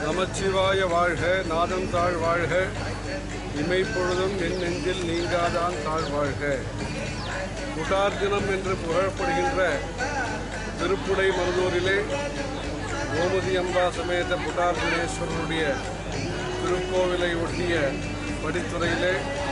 நமச்சிவாய வாழ்க நாதம் தாழ் வாழ்க இமைப்பொழுதும் என் நெஞ்சில் நீங்காதான் தாழ் வாழ்க குட்டார் தினம் என்று புகழப்படுகின்ற திருப்புடை மருதூரிலே கோமதி அம்பா சமேத புட்டார் தினேஸ்வரருடைய திருக்கோவிலை ஒட்டிய படித்துறையிலே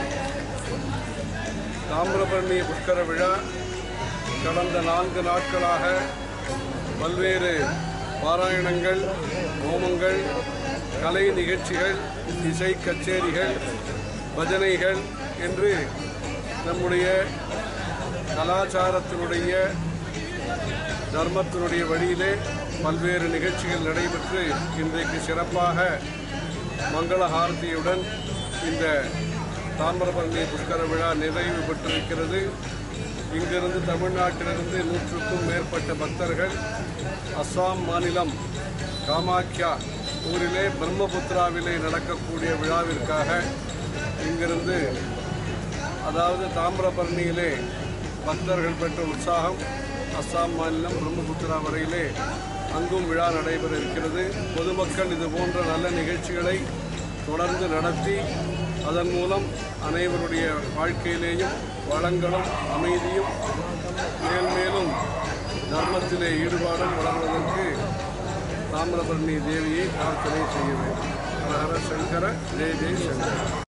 தாமிரபரணி புஷ்கர விழா கடந்த நான்கு நாட்களாக பல்வேறு பாராயணங்கள் ஹோமங்கள் கலை நிகழ்ச்சிகள் இசை கச்சேரிகள் பஜனைகள் என்று நம்முடைய கலாச்சாரத்தினுடைய தர்மத்தினுடைய வழியிலே பல்வேறு நிகழ்ச்சிகள் நடைபெற்று இன்றைக்கு சிறப்பாக மங்கள ஹாரதியுடன் இந்த தாமிரபரணி புஷ்கர விழா நிறைவு பெற்றிருக்கிறது இங்கிருந்து தமிழ்நாட்டிலிருந்து நூற்றுக்கும் மேற்பட்ட பக்தர்கள் அஸ்ஸாம் மாநிலம் காமாக்யா ஊரிலே பிரம்மபுத்திராவிலே நடக்கக்கூடிய விழாவிற்காக இங்கிருந்து அதாவது தாமிரபரணியிலே பக்தர்கள் பெற்ற உற்சாகம் அஸ்ஸாம் மாநிலம் பிரம்மபுத்திரா வரையிலே அங்கும் விழா நடைபெற இருக்கிறது பொதுமக்கள் இது போன்ற நல்ல நிகழ்ச்சிகளை தொடர்ந்து நடத்தி அதன் மூலம் அனைவருடைய வாழ்க்கையிலேயும் வளங்களும் அமைதியும் மேல் மேலும் தர்மத்திலே ஈடுபாடும் வளர்வதற்கு தாமிரபரணி தேவியை பிரார்த்தனை செய்ய வேண்டும் ஹர ஹர சங்கர ஜெய ஜெய சங்கர